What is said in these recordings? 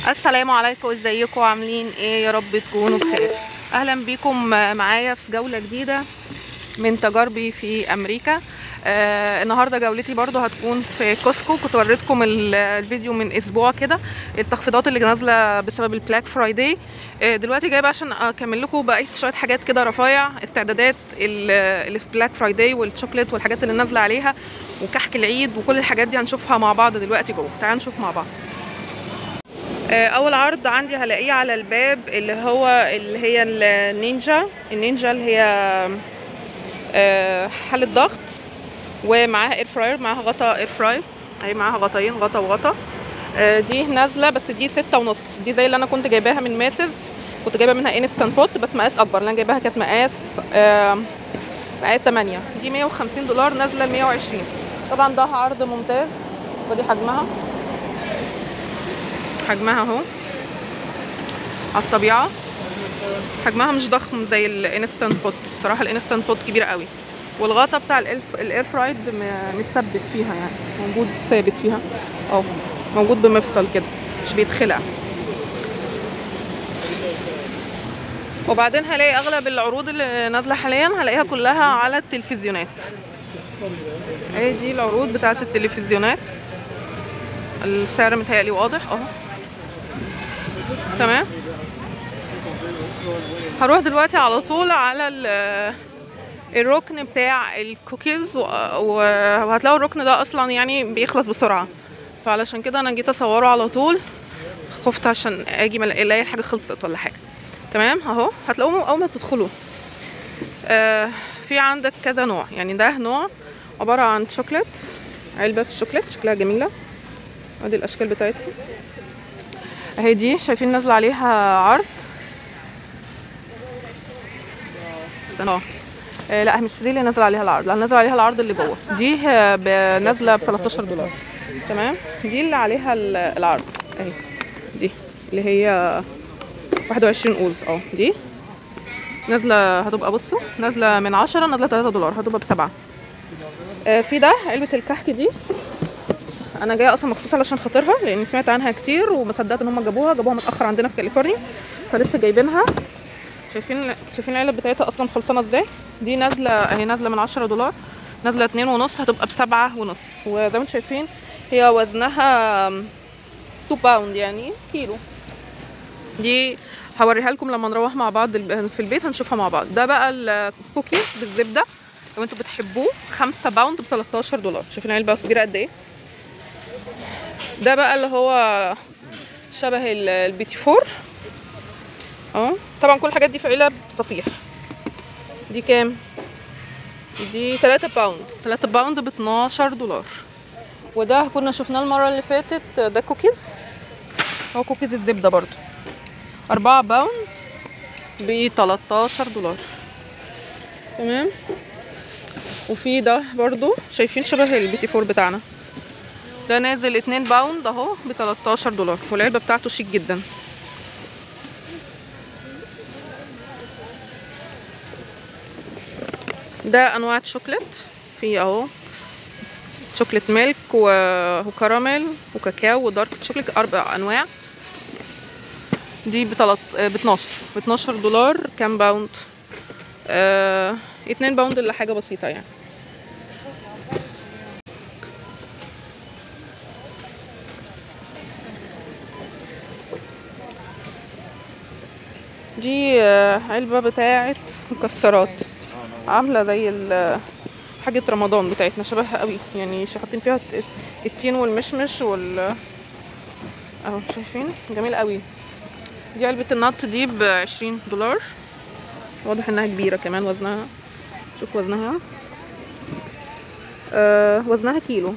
السلام عليكم ازيكم عاملين ايه يا رب تكونوا بخير اهلا بيكم معايا في جولة جديدة من تجاربي في امريكا آه النهارده جولتي برضو هتكون في كوسكو كنت وريتكم ال- الفيديو من اسبوع كده التخفيضات اللي نازله بسبب البلاك فرايداي آه دلوقتي جايبه عشان اكمل لكم بقيه شويه حاجات كده رفايع استعدادات ال- اللي في بلاك فرايداي والشوكليت والحاجات اللي نازله عليها وكحك العيد وكل الحاجات دي هنشوفها مع بعض دلوقتي جوه تعالوا نشوف مع بعض آه، اول عرض عندي هلاقيه على الباب اللي هو اللي هي النينجا النينجا اللي هي آه، حلة ضغط ومعاها اير فراير معاها غطا اير فراير اهي معاها غطاين غطا وغطا آه، دي نازله بس دي ستة ونص دي زي اللي انا كنت جايباها من ماسز كنت جايبه منها انستنت بوت بس مقاس اكبر اللي انا جايباها كانت مقاس آه، مقاس 8 دي 150 دولار نازله ل 120 طبعا ده عرض ممتاز ودي حجمها حجمها اهو على الطبيعه حجمها مش ضخم زي الانستنت بوت الصراحه الانستنت بوت كبيره قوي والغطا بتاع الالف الاير فرايد م- متثبت فيها يعني موجود ثابت فيها اه موجود بمفصل كده مش بيتخلع وبعدين هلاقي اغلب العروض اللي نازله حاليا هلاقيها كلها على التلفزيونات اهي دي العروض بتاعه التلفزيونات السعر متهيألي واضح اهو تمام هروح دلوقتي على طول على ال- الركن بتاع الكوكيز و- و- وهتلاقوا الركن ده اصلا يعني بيخلص بسرعه فعلشان كده انا جيت اصوره على طول خفت عشان اجي ما الاقي الحاجه خلصت ولا حاجه تمام اهو هتلاقوه اول ما تدخلوا آه في عندك كذا نوع يعني ده نوع عباره عن شوكليت علبه شوكليت شكلها جميله ادي الاشكال بتاعتها اهي دي شايفين نازله عليها عرض استنى اه آه، لا مش دي اللي نازل عليها العرض لا نازل عليها العرض اللي جوه دي آه، ب- نازله ب 13 دولار تمام دي اللي عليها ال- العرض اهي دي اللي هي 21 اوز اه دي نازله هتبقى بصوا نازله من 10 نازله 3 دولار هتبقى بسبعة آه، في ده علبه الكحك دي انا جايه اصلا مخصوص علشان خاطرها لان سمعت عنها كتير وما صدقت ان هم جابوها جابوها متاخر عندنا في كاليفورنيا فلسه جايبينها شايفين شايفين العلب بتاعتها اصلا خلصانه ازاي دي نازله اهي نازله من 10 دولار نازله اتنين ونص هتبقى بسبعة ونص وزي ما انتم شايفين هي وزنها 2 باوند يعني كيلو دي هوريها لكم لما نروح مع بعض الب- في البيت هنشوفها مع بعض ده بقى الكوكيز بالزبده لو انتوا بتحبوه 5 باوند ب 13 دولار شايفين العلبه كبيره قد ايه ده بقى اللي هو شبه ال- البيتي فور اه طبعا كل الحاجات دي في علب صفيح دي كام دي 3 باوند 3 باوند ب 12 دولار وده كنا شفناه المره اللي فاتت ده كوكيز هو كوكيز الزبده برضو 4 باوند ب 13 دولار تمام وفي ده برضو شايفين شبه البيتي فور بتاعنا ده نازل 2 باوند اهو ب 13 دولار والعلبه بتاعته شيك جدا ده انواع شوكليت في اهو شوكليت ميلك و- وكراميل وكاكاو ودارك شوكليت اربع انواع دي ب 12 ب 12 دولار كام باوند آه 2 باوند الا حاجه بسيطه يعني دي آه، علبة بتاعت مكسرات عاملة زي ال- حاجة رمضان بتاعتنا شبهها قوي يعني ش- حاطين فيها الت- التين والمشمش وال اهو شايفين جميل قوي دي علبة النط دي بعشرين دولار واضح انها كبيرة كمان وزنها شوف وزنها آه وزنها كيلو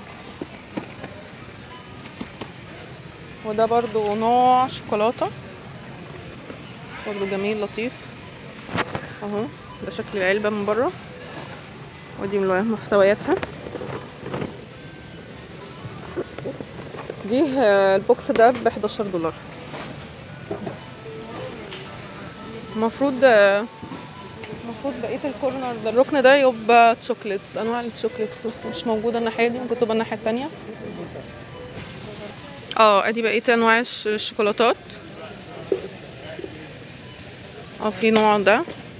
وده برضو نوع شوكولاتة برضو جميل لطيف اهو ده شكل العلبة من بره ودي من محتوياتها دي آه، البوكس ده ب 11 دولار المفروض آه، المفروض بقية الكورنر ده الركن ده يبقى تشوكليتس انواع التشوكليتس بس مش موجودة الناحية دي ممكن تبقى الناحية التانية اه ادي بقية انواع الش- الشوكولاتات اه في نوع ده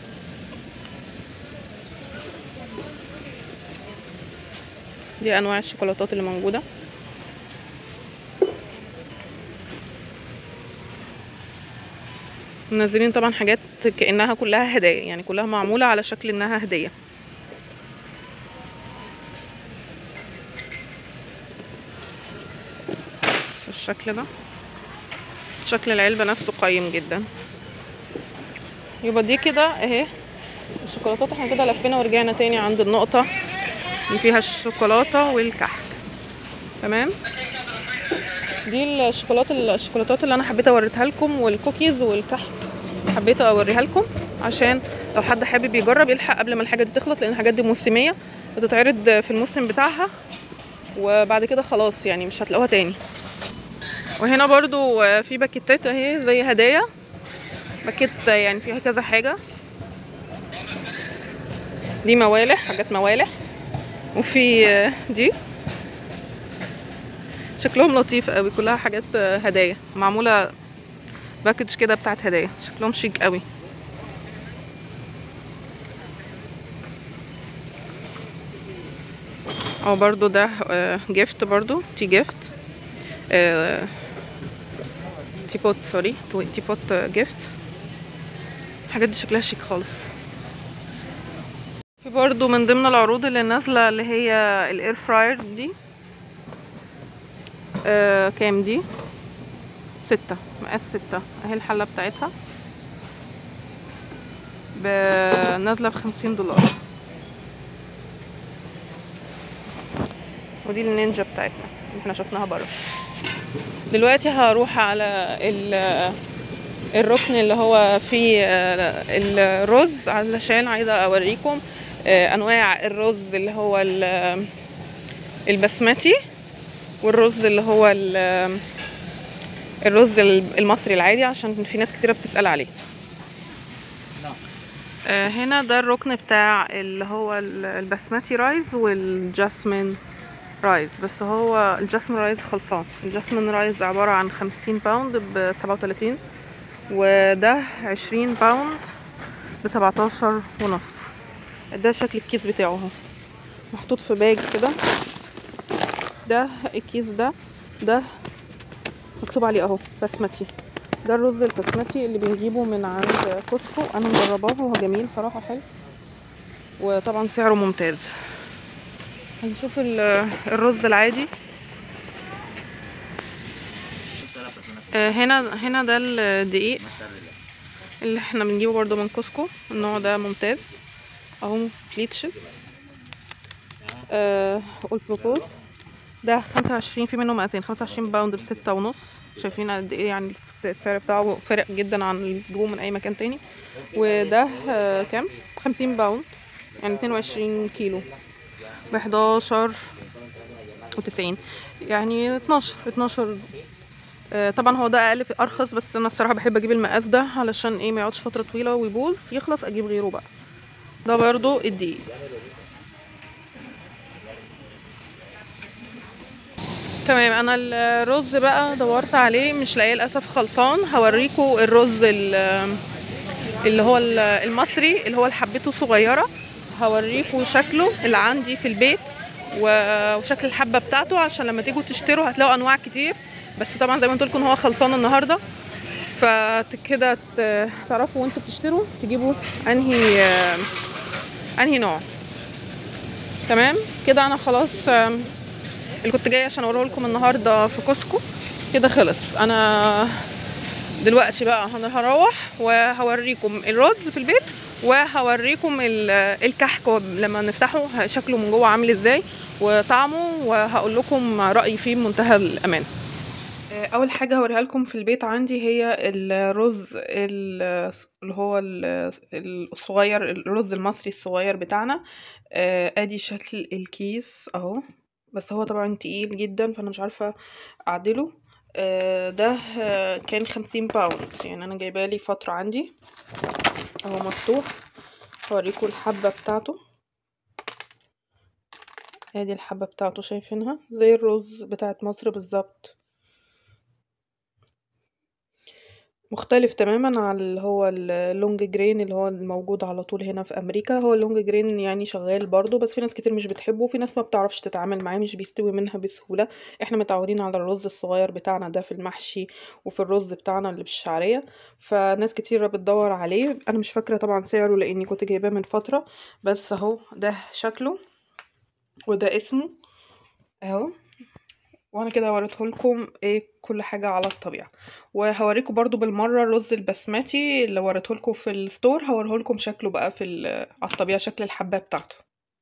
دي انواع الشوكولاتات اللي موجودة منزلين طبعا حاجات كأنها كلها هدايا يعني كلها معمولة على شكل انها هدية بس الشكل ده شكل العلبة نفسه قيم جدا يبقى دي كده اهي الشوكولاتات احنا كده لفينا ورجعنا تاني عند النقطة اللي فيها الشوكولاتة والكحك تمام دي الشوكولات الشوكولاتات اللي انا حبيت اوريتها لكم والكوكيز والكحك حبيت اوريها لكم عشان لو حد حابب يجرب يلحق قبل ما الحاجه دي تخلص لان الحاجات دي موسميه بتتعرض في الموسم بتاعها وبعد كده خلاص يعني مش هتلاقوها تاني وهنا برضو في باكيتات اهي زي هدايا باكيت يعني فيها كذا حاجه دي موالح حاجات موالح وفي دي شكلهم لطيف قوي كلها حاجات هدايا معموله باكج كده بتاعت هدايا شكلهم شيك قوي او برضو ده جيفت برضو تي جيفت تي بوت سوري تي بوت جيفت الحاجات دي شكلها شيك خالص في برضو من ضمن العروض اللي نازله اللي هي الاير فراير دي آه كام دي ستة مقاس ستة اهي الحلة بتاعتها ب- نازلة بخمسين دولار ودي النينجا بتاعتنا اللي احنا شفناها برا دلوقتي هروح على ال- الركن اللي هو فيه آه، الرز علشان عايزة اوريكم آه، انواع الرز اللي هو ال- البسمتي والرز اللي هو ال- الرز المصري العادي عشان في ناس كتيرة بتسأل عليه آه، هنا ده الركن بتاع اللي هو ال- البسمتي رايز والجاسمين رايز بس هو الجاسمين رايز خلصان الجاسمين رايز عبارة عن خمسين باوند بسبعة وتلاتين وده عشرين باوند بسبعتاشر ونص ده شكل الكيس بتاعه اهو محطوط في باج كده ده الكيس ده ده مكتوب عليه اهو بسمتي ده الرز البسمتي اللي بنجيبه من عند كوسكو انا مجرباه وهو جميل صراحه حلو وطبعا سعره ممتاز هنشوف ال- الرز العادي آه، هنا هنا ده الدقيق اللي احنا بنجيبه برضو من كوسكو النوع ده ممتاز اهو بليتشد آه والبروبوز ده خمسة وعشرين في منه مقاسين خمسة وعشرين باوند بستة ونص شايفين قد ايه يعني السعر بتاعه فرق جدا عن اللي بتجيبوه من اي مكان تاني وده آه كام خمسين باوند يعني اتنين وعشرين كيلو بحداشر وتسعين يعني اتناشر اتناشر آه، طبعا هو ده اقل في ارخص بس انا الصراحه بحب اجيب المقاس ده علشان ايه ما يقعدش فتره طويله ويبوظ يخلص اجيب غيره بقى ده برضو الدقيق تمام انا الرز بقى دورت عليه مش لاقيه للاسف خلصان هوريكم الرز ال- اللي هو ال- المصري اللي هو حبته صغيره هوريكم شكله اللي عندي في البيت و- وشكل الحبه بتاعته عشان لما تيجوا تشتروا هتلاقوا انواع كتير بس طبعا زي ما قلت لكم هو خلصان النهارده فكده ت- تعرفوا وانتوا بتشتروا تجيبوا انهي آه، انهي نوع تمام كده انا خلاص آم، اللي كنت جايه عشان اوريه لكم النهارده في كوسكو كده خلص انا دلوقتي بقى انا هروح وهوريكم الرز في البيت وهوريكم ال- الكحك لما نفتحه شكله من جوه عامل ازاي وطعمه وهقول لكم رايي فيه بمنتهى الامان اول حاجه هوريها لكم في البيت عندي هي الرز ال- اللي هو ال- الصغير الرز المصري الصغير بتاعنا آه، ادي شكل الكيس اهو بس هو طبعا تقيل جدا فانا مش عارفه اعدله آه، ده آه، كان خمسين باوند يعني انا جايباه لي فتره عندي اهو مفتوح هوريكم الحبه بتاعته ادي الحبه بتاعته شايفينها زي الرز بتاعت مصر بالظبط مختلف تماما عن اللي هو اللونج جرين اللي هو الموجود على طول هنا في امريكا هو اللونج جرين يعني شغال برضو بس في ناس كتير مش بتحبه وفي ناس ما بتعرفش تتعامل معاه مش بيستوي منها بسهولة احنا متعودين على الرز الصغير بتاعنا ده في المحشي وفي الرز بتاعنا اللي بالشعرية فناس كتير بتدور عليه انا مش فاكرة طبعا سعره لاني كنت جايباه من فترة بس اهو ده شكله وده اسمه اهو وانا كده وريته لكم ايه كل حاجه على الطبيعه وهوريكم برضو بالمره الرز البسمتي اللي وريته لكم في الستور هوريه لكم شكله بقى في على الطبيعه شكل الحبه بتاعته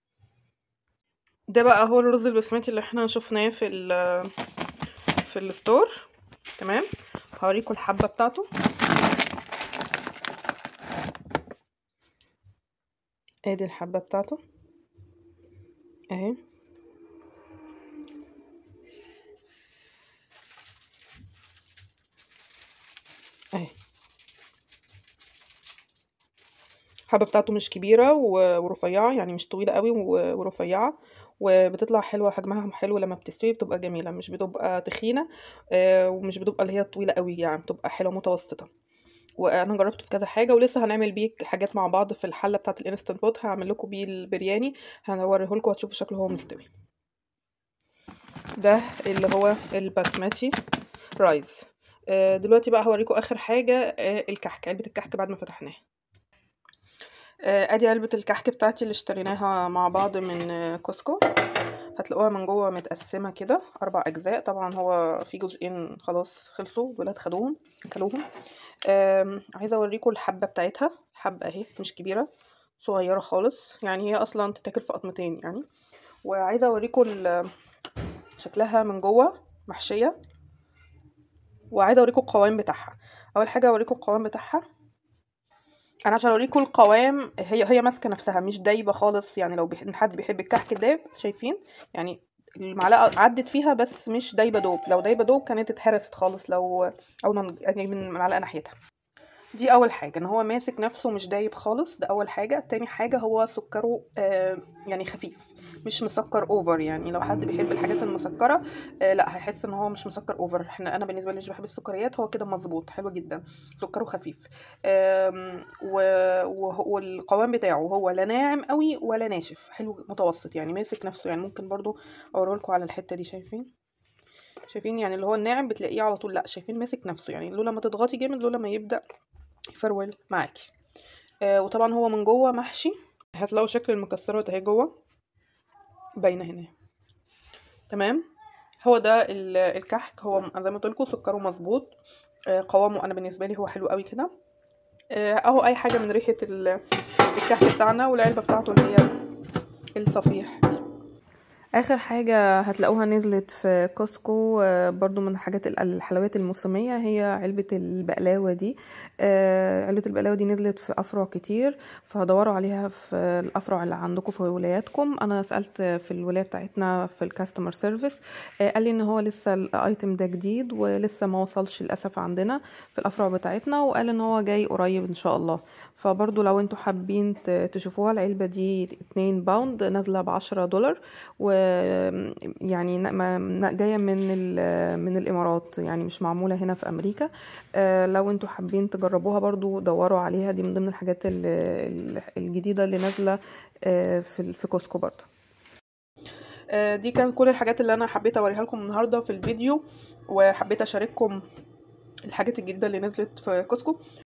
ده بقى هو الرز البسمتي اللي احنا شفناه في ال في الستور تمام هوريكم الحبه بتاعته ادي الحبه بتاعته اهي اهي الحبة بتاعته مش كبيرة ورفيعة يعني مش طويلة قوي ورفيعة وبتطلع حلوة حجمها حلو لما بتستوي بتبقى جميلة مش بتبقى تخينة ومش بتبقى اللي هي طويلة قوي يعني بتبقى حلوة متوسطة وانا جربته في كذا حاجه ولسه هنعمل بيه حاجات مع بعض في الحله بتاعه الانستنت بوت هعمل لكم بيه البرياني هوريه لكم هتشوفوا شكله هو مستوي ده اللي هو البسمتي رايز دلوقتي بقى هوريكم اخر حاجه الكحك علبه الكحك بعد ما فتحناها ادي علبه الكحك بتاعتي اللي اشتريناها مع بعض من كوسكو هتلاقوها من جوه متقسمه كده اربع اجزاء طبعا هو في جزئين خلاص خلصوا الولاد خدوهم اكلوهم عايزه اوريكم الحبه بتاعتها حبه اهي مش كبيره صغيره خالص يعني هي اصلا تتاكل في قطمتين يعني وعايزه اوريكم شكلها من جوه محشيه وعايزه اوريكم القوام بتاعها اول حاجه اوريكم القوام بتاعها انا عشان اوريكم القوام هي هي ماسكه نفسها مش دايبه خالص يعني لو بيح... حد بيحب الكحك دايب شايفين يعني المعلقه عدت فيها بس مش دايبه دوب لو دايبه دوب كانت اتهرست خالص لو اول ما يعني من معلقه ناحيتها دي اول حاجه ان هو ماسك نفسه مش دايب خالص ده اول حاجه تاني حاجه هو سكره آه يعني خفيف مش مسكر اوفر يعني لو حد بيحب الحاجات المسكره آه لا هيحس ان هو مش مسكر اوفر احنا انا بالنسبه لي مش بحب السكريات هو كده مظبوط حلو جدا سكره خفيف آه والقوام بتاعه هو لا ناعم قوي ولا ناشف حلو متوسط يعني ماسك نفسه يعني ممكن برضو اوريه لكم على الحته دي شايفين شايفين يعني اللي هو الناعم بتلاقيه على طول لا شايفين ماسك نفسه يعني لولا ما تضغطي جامد لولا ما يبدا يفرول معاكي آه وطبعا هو من جوه محشي هتلاقوا شكل المكسرات اهي جوه باينه هنا تمام هو ده الكحك هو زي ما قلت لكم سكره مظبوط آه قوامه انا بالنسبه لي هو حلو قوي كده آه اهو اي حاجه من ريحه الكحك بتاعنا والعلبه بتاعته اللي هي الصفيح دي اخر حاجه هتلاقوها نزلت في كوسكو برضو من الحاجات الحلويات الموسميه هي علبه البقلاوه دي علبه البقلاوه دي نزلت في افرع كتير فدوروا عليها في الافرع اللي عندكم في ولاياتكم انا سالت في الولايه بتاعتنا في الكاستمر سيرفيس قال لي ان هو لسه الايتم ده جديد ولسه ما وصلش للاسف عندنا في الافرع بتاعتنا وقال ان هو جاي قريب ان شاء الله فبرضو لو انتوا حابين تشوفوها العلبة دي 2 باوند نازلة بعشرة دولار ويعني جاية من من الامارات يعني مش معمولة هنا في امريكا لو انتوا حابين تجربوها برضو دوروا عليها دي من ضمن الحاجات الجديدة اللي نازلة في في كوسكو برضو دي كانت كل الحاجات اللي انا حبيت اوريها لكم النهارده في الفيديو وحبيت اشارككم الحاجات الجديده اللي نزلت في كوسكو